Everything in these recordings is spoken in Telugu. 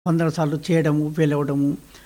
వందల సార్లు చేయడము ఫెయిల్ అవ్వడము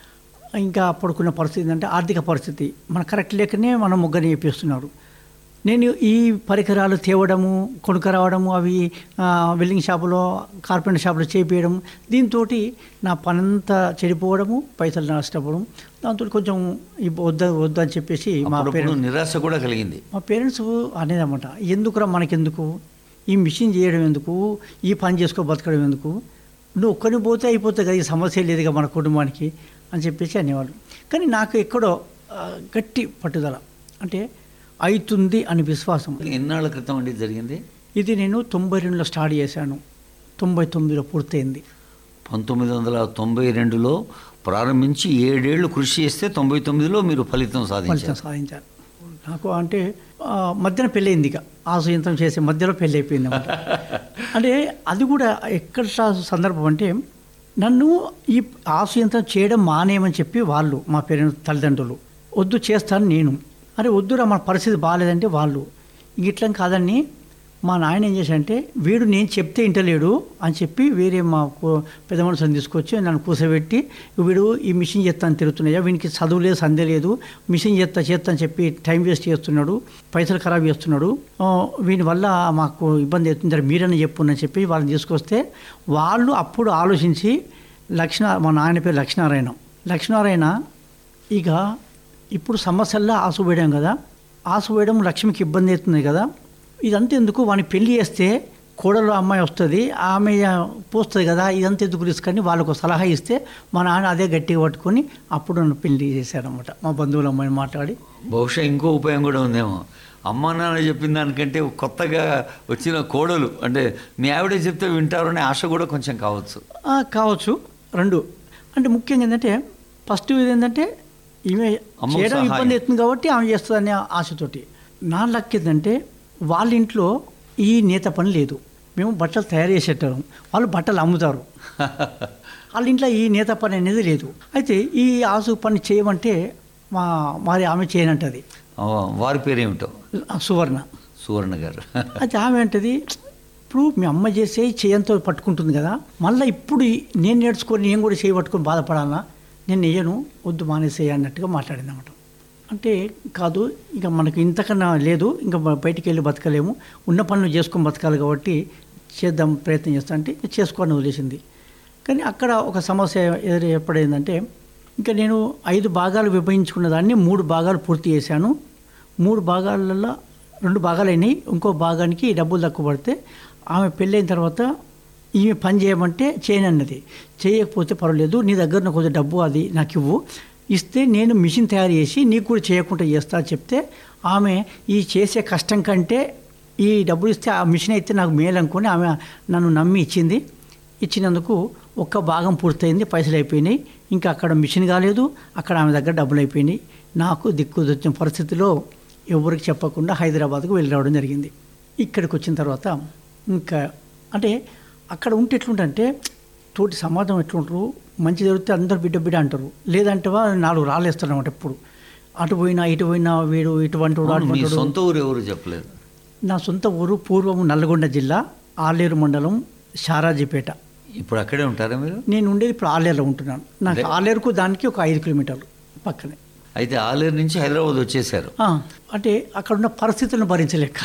ఇంకా అప్పుడుకున్న పరిస్థితి ఏంటంటే ఆర్థిక పరిస్థితి మన కరెక్ట్ లేకనే మనం ముగ్గురిని చేపిస్తున్నారు నేను ఈ పరికరాలు తేవడము కొనుక రావడము అవి ఆ, వెల్డింగ్ షాపులో కార్పెంటర్ షాపులో చేపించడం దీంతో నా పనంతా చెడిపోవడము పైసలు నష్టపోవడం దాంతో కొంచెం ఇబ్బ- వద్ద వద్దని చెప్పేసి మా అప్పుడప్పుడు పేరెంట్స్ నిరాశ కూడా కలిగింది మా పేరెంట్స్ అనేదన్నమాట ఎందుకురా మనకెందుకు ఈ మిషన్ చేయడం ఎందుకు ఈ పని చేసుకో బతకడం ఎందుకు నువ్వు ఒక్కడిని పోతే అయిపోతుంది కదా ఈ సమస్య లేదుగా మన కుటుంబానికి అని చెప్పేసి అనేవాళ్ళు కానీ నాకు ఎక్కడో ఆ, గట్టి పట్టుదల అంటే అవుతుంది అని విశ్వాసం ఎన్నాళ్ళ క్రితం అండి జరిగింది ఇది నేను తొంభై రెండులో స్టార్ట్ చేశాను తొంభై తొమ్మిదిలో పూర్తయింది పంతొమ్మిది వందల తొంభై రెండులో ప్రారంభించి ఏడేళ్లు కృషి చేస్తే తొంభై తొమ్మిదిలో మీరు ఫలితం ఫలితం సాధించారు సాధించాను నాకు అంటే ఆ, మధ్యన పెళ్ళయింది ఇక ఆశయంతం చేసే మధ్యలో పెళ్ళి అయిపోయింది అన్నమాట అంటే అది కూడా ఎక్కడ సందర్భం అంటే నన్ను ఈ ఆశయంతం చేయడం మానేయమని చెప్పి వాళ్ళు మా పేరెంట్స్ తల్లిదండ్రులు వద్దు చేస్తాను నేను అరే వద్దురా మన పరిస్థితి బాగాలేదంటే వాళ్ళు ఇట్లా కాదని మా నాయన ఏం చేశాడంటే వీడు నేను చెప్తే ఇంటలేడు అని చెప్పి వేరే మా కూ- పెద్ద మనుషులను తీసుకొచ్చి నన్ను కూర్చోబెట్టి వీడు ఈ మిషన్ చేస్తాను తిరుగుతున్నాయా వీనికి చదువు లేదు సందే లేదు మిషన్ చేస్తా చేస్తా అని చెప్పి టైం వేస్ట్ చేస్తున్నాడు పైసలు ఖరాబ్ చేస్తున్నాడు ఆ, వీని వల్ల మాకు ఇబ్బంది అవుతుంది మీరని చెప్పునని చెప్పి వాళ్ళని తీసుకొస్తే వాళ్ళు అప్పుడు ఆలోచించి లక్ష్మణ మా నాయన పేరు లక్ష్మీనారాయణ లక్ష్మీనారాయణ ఇక ఇప్పుడు సమస్యల్లో ఆసు వేయడం కదా ఆసు వేయడం లక్ష్మికి ఇబ్బంది అవుతుంది కదా ఇదంతా ఎందుకు వాడిని పెళ్లి చేస్తే కోడలు అమ్మాయి వస్తుంది ఆమె పోస్తుంది కదా ఇదంతా ఎందుకు రిస్క్ అని వాళ్ళకు సలహా ఇస్తే మా నాన్న అదే గట్టిగా పట్టుకొని అప్పుడు నన్ను పెళ్లి చేశారనమాట మా బంధువుల అమ్మాయిని మాట్లాడి బహుశా ఇంకో ఉపాయం కూడా ఉందేమో అమ్మ నాన్న చెప్పిన దానికంటే కొత్తగా వచ్చిన కోడలు అంటే మీ ఆవిడే చెప్తే వింటారనే ఆశ కూడా కొంచెం కావచ్చు ఆ, కావచ్చు రెండు అంటే ముఖ్యంగా ఏంటంటే ఫస్ట్ ఇది ఏంటంటే ఈమె అమ్మకు చేయడం సహాయం. ఇబ్బంది అవుతుంది కాబట్టి ఆమె చేస్తుందనే ఆశతోటి నా లక్ ఏంటంటే వాళ్ళ ఇంట్లో ఈ నేత పని లేదు మేము బట్టలు తయారు చేసేటం వాళ్ళు బట్టలు అమ్ముతారు వాళ్ళ ఇంట్లో ఈ నేత పని అనేది లేదు అయితే ఈ ఆసు పని చేయమంటే మా మరి ఆమె చేయనంటది ఆ, వారి పేరేమిటో సువర్ణ సువర్ణ గారు అయితే ఆమె అంటది ఇప్పుడు మీ అమ్మ చేసే చేయంతో పట్టుకుంటుంది కదా మళ్ళీ ఇప్పుడు ఈ- నేను నేర్చుకొని నేను కూడా చేయి పట్టుకొని బాధపడాలా నేను నెయ్యను వద్దు మానేసేయ అన్నట్టుగా మాట్లాడింది అన్నమాట అంటే కాదు ఇక మనకు ఇంతకన్నా లేదు ఇంకా బ- బయటికి వెళ్ళి బతకలేము ఉన్న పనులు చేసుకొని బతకాలి కాబట్టి చేద్దాం ప్రయత్నం చేస్తా అంటే చేసుకోవాలని వదిలేసింది కానీ అక్కడ ఒక సమస్య ఎదురు ఏర్పడేందంటే ఇంకా నేను ఐదు భాగాలు విభజించుకున్న దాన్ని మూడు భాగాలు పూర్తి చేశాను మూడు భాగాలలో రెండు భాగాలు అయినాయి ఇంకో భాగానికి డబ్బులు తక్కువ పడితే ఆమె పెళ్ళైన తర్వాత ఈమె పని చేయమంటే చేయనన్నది చేయకపోతే పర్వాలేదు నీ దగ్గర నాకు కొంచెం డబ్బు అది నాకు ఇవ్వు ఇస్తే నేను మిషన్ తయారు చేసి నీకు కూడా చేయకుండా చేస్తా అని చెప్తే ఆమె ఈ చేసే కష్టం కంటే ఈ డబ్బులు ఇస్తే ఆ మిషన్ అయితే నాకు మేలు అనుకొని ఆమె నన్ను నమ్మి ఇచ్చింది ఇచ్చినందుకు ఒక్క భాగం పూర్తయింది పైసలు అయిపోయినాయి ఇంకా అక్కడ మిషన్ కాలేదు అక్కడ ఆమె దగ్గర డబ్బులు అయిపోయినాయి నాకు దిక్కు వచ్చిన పరిస్థితిలో ఎవరికి చెప్పకుండా హైదరాబాద్కు వెళ్ళి రావడం జరిగింది ఇక్కడికి వచ్చిన తర్వాత ఇంకా అంటే అక్కడ ఉంటే ఎట్లుంటే తోటి సమాజం ఎట్లుంటారు మంచి జరిగితే అందరు బిడ్డ బిడ్డ అంటారు లేదంటే వా నాలుగు రాళ్ళేస్తారు అన్నమాట ఎప్పుడు అటు పోయినా ఇటు పోయినా వీడు ఇటువంటి వాడు, అవును, మీ అటువంటి వాడు. సొంత ఊరు ఎవరు చెప్పలేదు నా సొంత ఊరు పూర్వం నల్గొండ జిల్లా ఆలేరు మండలం షారాజీపేట ఇప్పుడు అక్కడే ఉంటారా మీరు నేను ఉండేది ఇప్పుడు ఆలేరులో ఉంటున్నాను నాకు అదే. ఆలేరుకు దానికి ఒక ఐదు కిలోమీటర్లు పక్కనే అయితే ఆలేరు నుంచి హైదరాబాద్ వచ్చేసారు ఆ, అంటే అక్కడ ఉన్న పరిస్థితులను భరించలేక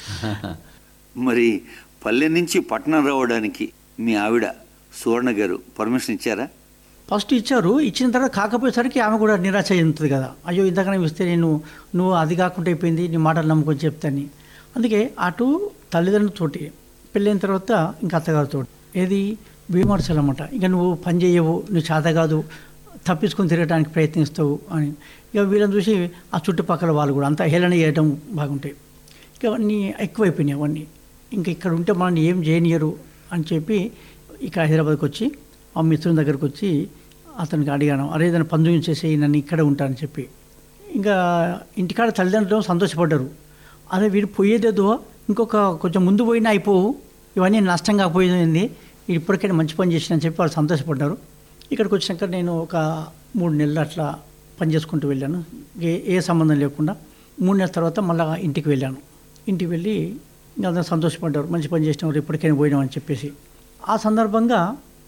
మరి పల్లె నుంచి పట్టణం రావడానికి మీ ఆవిడ సువర్ణ గారు పర్మిషన్ ఇచ్చారా ఫస్ట్ ఇచ్చారు ఇచ్చిన తర్వాత కాకపోయేసరికి ఆమె కూడా నిరాశ చెందుతుంది కదా అయ్యో ఇంతకనే ఇస్తే నేను నువ్వు అది కాకుండా అయిపోయింది నీ మాటలు నమ్ముకొని చెప్తాని అందుకే అటు తల్లిదండ్రులతోటి పెళ్ళైన తర్వాత ఇంకా అత్తగారితో ఏది విమర్శలు అన్నమాట ఇక నువ్వు పని చేయవు నువ్వు చేత కాదు తప్పించుకొని తిరగడానికి ప్రయత్నిస్తావు అని ఇక వీళ్ళని చూసి ఆ చుట్టుపక్కల వాళ్ళు కూడా అంతా హేళన చేయడం బాగుంటాయి ఇక అవన్నీ ఎక్కువైపోయినాయి అవన్నీ ఇంకా ఇక్కడ ఉంటే మనల్ని ఏం చేయనియరు అని చెప్పి ఇక హైదరాబాద్కి వచ్చి ఆ మిత్రుని దగ్గరికి వచ్చి అతనికి అడిగాను అరే ఏదైనా పని చూపించేసి నన్ను ఇక్కడ ఉంటానని చెప్పి ఇంకా ఇంటికాడ తల్లిదండ్రులు సంతోషపడ్డారు అదే వీడు పోయేదేదో ఇంకొక కొంచెం ముందు పోయినా అయిపోవు ఇవన్నీ నష్టం కాకపోయింది వీడు ఇప్పటికైనా మంచి పని చేసిన అని చెప్పి వాళ్ళు సంతోషపడ్డారు ఇక్కడికి వచ్చినాక నేను ఒక మూడు నెలలు అట్లా పని చేసుకుంటూ వెళ్ళాను ఏ ఏ సంబంధం లేకుండా మూడు నెలల తర్వాత మళ్ళీ ఇంటికి వెళ్ళాను ఇంటికి వెళ్ళి ఇంకా అందరూ సంతోషపడ్డారు మంచి పని చేసినారు ఇప్పటికైనా పోయినాం అని చెప్పేసి ఆ సందర్భంగా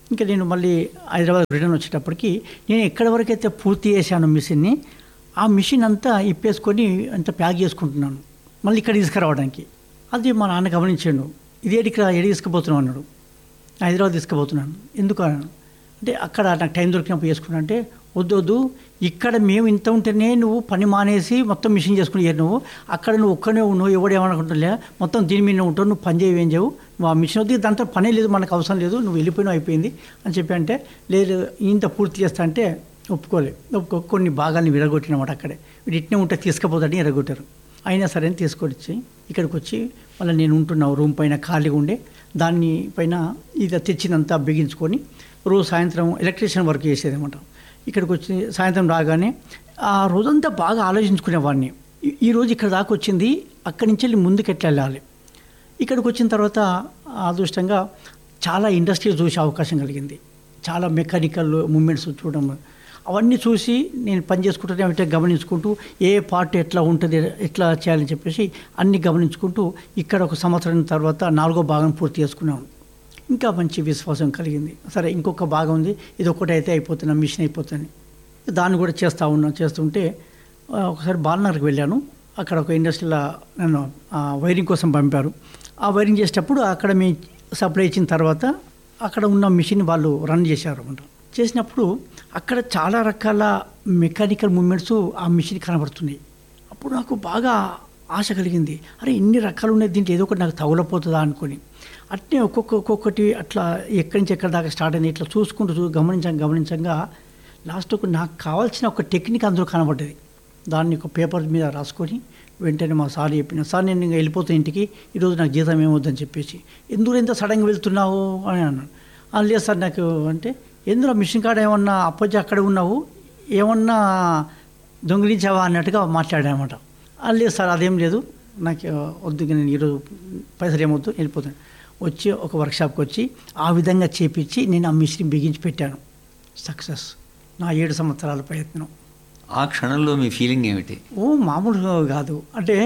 ఇంకా నేను మళ్ళీ హైదరాబాద్ రిటర్న్ వచ్చేటప్పటికి నేను ఎక్కడి వరకు అయితే పూర్తి చేశాను మిషన్ని ఆ మిషన్ అంతా ఇప్పేసుకొని అంతా ప్యాక్ చేసుకుంటున్నాను మళ్ళీ ఇక్కడ తీసుకురావడానికి అది మా నాన్న గమనించాడు ఇదేటి ఇక్కడ ఎడి తీసుకుపోతున్నావు అన్నాడు హైదరాబాద్ తీసుకుపోతున్నాను ఎందుకు అన్నాను అంటే అక్కడ నాకు టైం దొరికినప్పుడు చేసుకున్నా అంటే వద్దు వద్దు ఇక్కడ మేము ఇంత ఉంటేనే నువ్వు పని మానేసి మొత్తం మిషన్ చేసుకుని ఇయ్యరు నువ్వు అక్కడ నువ్వు ఒక్కనే నువ్వు ఎవడు ఏమనుకుంటులే మొత్తం దీని మీద ఉంటావు నువ్వు పని చేయవేం చేయవు నువ్వు ఆ మిషన్ వద్దు దాంతో పనే లేదు మనకు అవసరం లేదు నువ్వు వెళ్ళిపోయినావు అయిపోయింది అని చెప్పి అంటే లేదు ఇంత పూర్తి చేస్తా అంటే ఒప్పుకోలే ఒప్పుకో కొన్ని భాగాల్ని విరగొట్టినమాట అక్కడే వీడు ఇట్నే ఉంటే తీసుకుపోతాడని ఎరగొట్టారు అయినా సరే అని తీసుకొచ్చి ఇక్కడికి వచ్చి మళ్ళీ నేను ఉంటున్న రూమ్ పైన ఖాళీగా ఉండే దాన్ని పైన ఇది తెచ్చినంత బిగించుకొని రోజు సాయంత్రం ఎలక్ట్రీషియన్ వర్క్ చేసేదన్నమాట ఇక్కడికి వచ్చి సాయంత్రం రాగానే ఆ రోజంతా బాగా ఆలోచించుకునేవాడిని ఈ- ఈ రోజు ఇక్కడ దాకా వచ్చింది అక్కడి నుంచి వెళ్ళి ముందుకు ఎట్లా వెళ్ళాలి ఇక్కడికి వచ్చిన తర్వాత అదృష్టంగా చాలా ఇండస్ట్రీ చూసే అవకాశం కలిగింది చాలా మెకానికల్ మూమెంట్స్ చూడడం అవన్నీ చూసి నేను పని చేసుకుంటూనే అంటే గమనించుకుంటూ ఏ పార్ట్ ఎట్లా ఉంటుంది ఎట్లా చేయాలని చెప్పేసి అన్ని గమనించుకుంటూ ఇక్కడ ఒక సంవత్సరం తర్వాత నాలుగో భాగం పూర్తి చేసుకున్నాను ఇంకా మంచి విశ్వాసం కలిగింది సరే ఇంకొక భాగం ఉంది ఇది ఒకటి అయితే అయిపోతున్నా మిషన్ అయిపోతుంది దాన్ని కూడా చేస్తూ ఉన్నాను చేస్తుంటే ఆ, ఒకసారి బాలనగర్కి వెళ్ళాను అక్కడ ఒక ఇండస్ట్రీలో నన్ను ఆ, వైరింగ్ కోసం పంపారు ఆ వైరింగ్ చేసేటప్పుడు అక్కడ మీ సప్లై ఇచ్చిన తర్వాత అక్కడ ఉన్న మిషన్ వాళ్ళు రన్ చేశారు అనమాట చేసినప్పుడు అక్కడ చాలా రకాల మెకానికల్ మూమెంట్స్ ఆ మిషన్ కనబడుతున్నాయి అప్పుడు నాకు బాగా ఆశ కలిగింది అరే ఇన్ని రకాలు ఉన్నాయి దీంట్లో ఏదో ఒకటి నాకు తగులపోతుందా అనుకొని అట్నే ఒక్కొక్క ఒక్కొక్కటి అట్లా ఎక్కడి నుంచి ఎక్కడి దాకా స్టార్ట్ అయింది ఇట్లా చూసుకుంటూ చూ గమనించంగా గమనించంగా లాస్ట్కు నాకు కావాల్సిన ఒక టెక్నిక్ అందులో కనబడ్డది దాన్ని ఒక పేపర్ మీద రాసుకొని వెంటనే మా సార్ చెప్పిన సార్ నేను ఇంకా వెళ్ళిపోతాను ఇంటికి ఈరోజు నాకు జీతం ఏమవుద్దని చెప్పేసి ఎందుకు ఎంత సడన్గా వెళ్తున్నావు అని అన్నాను "ఆ, లేదు సార్ నాకు అంటే ఎందులో మిషన్ కాడ ఏమన్నా అప్పచ్చి అక్కడ ఉన్నావు ఏమన్నా దొంగిలించావా అన్నట్టుగా మాట్లాడానమాట "ఆ, లేదు సార్ అదేం లేదు నాకు వద్దు ఇక నేను ఈరోజు పైసలు ఏమొద్దు వెళ్ళిపోతాను వచ్చి ఒక వర్క్షాప్కి వచ్చి ఆ విధంగా చేపించి నేను ఆ మిషన్ బిగించి పెట్టాను సక్సెస్ నా ఏడు సంవత్సరాల ప్రయత్నం ఆ క్షణంలో మీ ఫీలింగ్ ఏమిటి ఓ మామూలుగా కాదు అంటే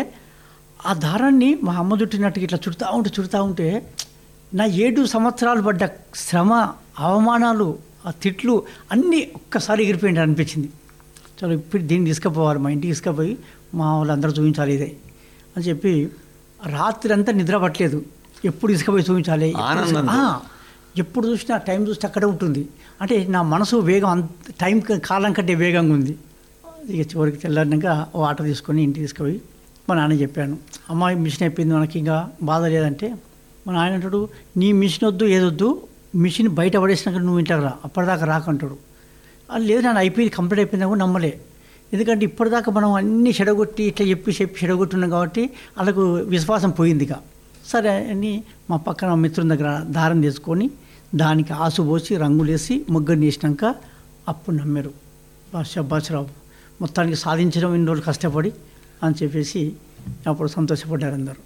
ఆ దారాన్ని మా అమ్మ చుట్టినట్టుగా ఇట్లా చుడతా ఉంటే చుడతా ఉంటే నా ఏడు సంవత్సరాలు పడ్డ శ్రమ అవమానాలు ఆ తిట్లు అన్నీ ఒక్కసారి ఎగిరిపోయింది అనిపించింది చలో ఇప్పుడు దీన్ని తీసుకుపోవాలి మా ఇంటికి తీసుకుపోయి మా వాళ్ళందరూ చూపించాలి ఇదే అని చెప్పి రాత్రి అంతా నిద్ర పట్టలేదు ఎప్పుడు తీసుకుపోయి చూపించాలి ఎప్పుడు ఆనందంతో. ఆ, ఎప్పుడు చూసినా టైం చూస్తే అక్కడే ఉంటుంది అంటే నా మనసు వేగం అంత టైం క- కాలం కంటే వేగంగా ఉంది ఇక చివరికి తెల్లారినాక ఓ ఆటో తీసుకొని ఇంటికి తీసుకుపోయి మా నాన్న చెప్పాను అమ్మాయి మిషన్ అయిపోయింది మనకి ఇంకా బాధ లేదంటే మా నాయన అంటాడు నీ మిషన్ వద్దు ఏదొద్దు మిషన్ బయట పడేసినాక నువ్వు ఇంట్లోకి రా అప్పటిదాకా రాకంటాడు అది లేదు నాన్న అయిపోయింది కంప్లీట్ అయిపోయిందా కూడా నమ్మలే ఎందుకంటే ఇప్పటిదాకా మనం అన్నీ చెడగొట్టి ఇట్లా చెప్పి చెప్పి చెడగొట్టున్నాం కాబట్టి వాళ్ళకు విశ్వాసం పోయింది ఇక సరే అని మా పక్కన మిత్రుని దగ్గర దారం తీసుకొని దానికి ఆసు పోసి రంగులేసి ముగ్గురు వేసినాక అప్పుడు నమ్మారు శబ్బాసరావు మొత్తానికి సాధించడం ఇన్ని రోజులు కష్టపడి అని చెప్పేసి అప్పుడు సంతోషపడ్డారు అందరూ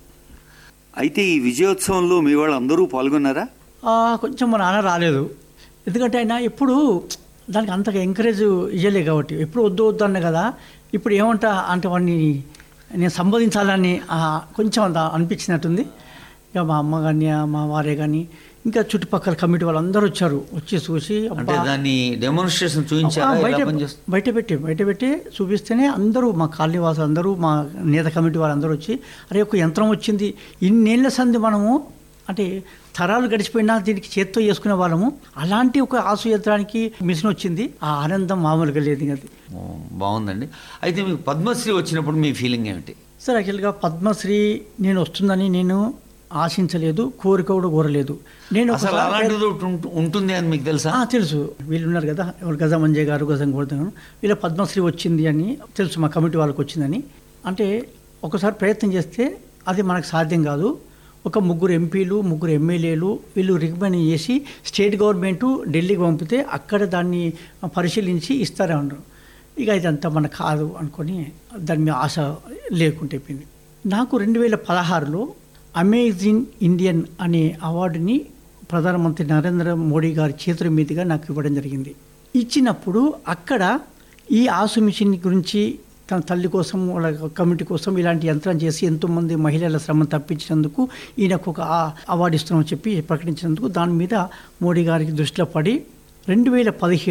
అయితే ఈ విజయోత్సవంలో మీ వాళ్ళందరూ పాల్గొన్నారా ఆ, కొంచెం మా నాన్న రాలేదు ఎందుకంటే ఆయన ఎప్పుడు దానికి అంతగా ఎంకరేజ్ ఇవ్వలే కాబట్టి ఎప్పుడు వద్దు వద్దు అన్న కదా ఇప్పుడు ఏమంటా అంటే వాడిని నేను సంబోధించాలని ఆ, కొంచెం అంత అనిపించినట్టుంది ఇక మా అమ్మ కానీ మా వారే కానీ ఇంకా చుట్టుపక్కల కమిటీ వాళ్ళందరూ వచ్చారు వచ్చి చూసి అంటే అబ్బా, దాన్ని డెమోన్స్ట్రేషన్ ఆ, చూపించారా బయట ఎలా పనిచేస్తుంది బయట పెట్టి బయట పెట్టి చూపిస్తేనే అందరూ మా కాలనీ వాసులు అందరూ మా నేత కమిటీ వాళ్ళందరూ వచ్చి అరే ఒక యంత్రం వచ్చింది ఇన్నేళ్ల సంది మనము అంటే తరాలు గడిచిపోయినా దీనికి చేత్తో చేసుకునే వాళ్ళము అలాంటి ఒక ఆసు యంత్రానికి మిషన్ వచ్చింది ఆ ఆనందం మామూలుగా లేదు అది ఓ, బాగుందండి అయితే మీకు పద్మశ్రీ వచ్చినప్పుడు మీ ఫీలింగ్ ఏమిటి సార్ యాక్చువల్గా పద్మశ్రీ నేను వస్తుందని నేను ఆశించలేదు కోరిక కూడా కోరలేదు నేను అసలు ఒకసారి- అలాంటిది ఒకటి ఉంటు- ఉంటుంది అని మీకు తెలుసా ఆ, తెలుసు వీళ్ళు ఉన్నారు కదా ఎవరు గజ మంజయ్ గారు గజం కొడుతున్నాను వీళ్ళ పద్మశ్రీ వచ్చింది అని తెలుసు మా కమిటీ వాళ్ళకి వచ్చిందని అంటే ఒకసారి ప్రయత్నం చేస్తే అది మనకు సాధ్యం కాదు ఒక ముగ్గురు ఎంపీలు ముగ్గురు ఎమ్మెల్యేలు వీళ్ళు రికమెండ్ చేసి స్టేట్ గవర్నమెంట్ ఢిల్లీకి పంపితే అక్కడ దాన్ని పరిశీలించి ఇస్తారే అన్నారు ఇక ఇదంతా మనకు కాదు అనుకొని దాని మీద ఆశ లేకుండా అయిపోయింది నాకు రెండు వేల పదహారులో అమేజింగ్ ఇండియన్ అనే అవార్డుని ప్రధానమంత్రి నరేంద్ర మోడీ గారి చేతుల మీదుగా నాకు ఇవ్వడం జరిగింది ఇచ్చినప్పుడు అక్కడ ఈ ఆసు మిషన్ గురించి తన తల్లి కోసం వాళ్ళ కమిటీ కోసం ఇలాంటి యంత్రం చేసి ఎంతోమంది మహిళల శ్రమను తప్పించినందుకు ఈయనకు ఒక ఆ- అవార్డు ఇస్తున్నామని చెప్పి ప్రకటించినందుకు దాని మీద మోడీ గారికి దృష్టిలో పడి రెండు వేల పదిహేడు